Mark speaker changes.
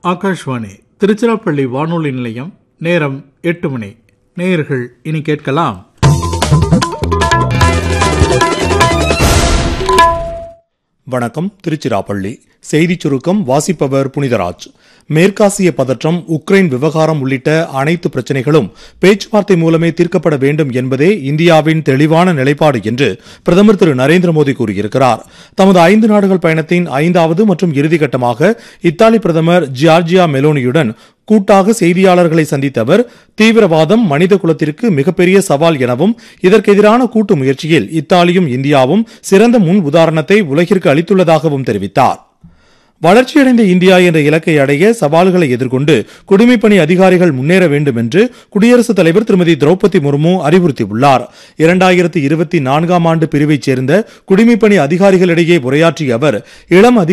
Speaker 1: ஆகாஷ்வாணி திருச்சிராப்பள்ளி வானொலி நிலையம் நேரம் எட்டு மணி நேயர்கள் இனி கேட்கலாம்
Speaker 2: வணக்கம் திருச்சிராப்பள்ளி செய்திச் சுருக்கம் வாசிப்பவர் புனிதராஜ் மேற்காசிய பதற்றம் உக்ரைன் விவகாரம் உள்ளிட்ட அனைத்து பிரச்சனைகளும் பேச்சுவார்த்தை மூலமே தீர்க்கப்பட வேண்டும் என்பதே இந்தியாவின் தெளிவான நிலைப்பாடு என்று பிரதமர் திரு நரேந்திர மோடி கூறியிருக்கிறார் தமது ஐந்து நாடுகள் பயணத்தின் ஐந்தாவது மற்றும் இறுதிக்கட்டமாக இத்தாலி பிரதமர் ஜியார்ஜியா மெலோனியுடன் கூட்டாக செய்தியாளர்களை சந்தித்த அவர் தீவிரவாதம் மனித குலத்திற்கு மிகப்பெரிய சவால் எனவும் இதற்கெதிரான கூட்டு முயற்சியில் இத்தாலியும் இந்தியாவும் சிறந்த முன் உதாரணத்தை உலகிற்கு அளித்துள்ளதாகவும் தெரிவித்தார் வளர்ச்சியடைந்த இந்தியா என்ற இலக்கை அடைய சவால்களை எதிர்கொண்டு குடிமைப்பணி அதிகாரிகள் முன்னேற வேண்டும் என்று குடியரசுத் தலைவர் திருமதி திரௌபதி முர்மு அறிவுறுத்தியுள்ளார் இரண்டாயிரத்தி இருபத்தி நான்காம் ஆண்டு பிரிவைச் சேர்ந்த குடிமைப்பணி அதிகாரிகளிடையே உரையாற்றிய அவர் இளம் அதிகாரி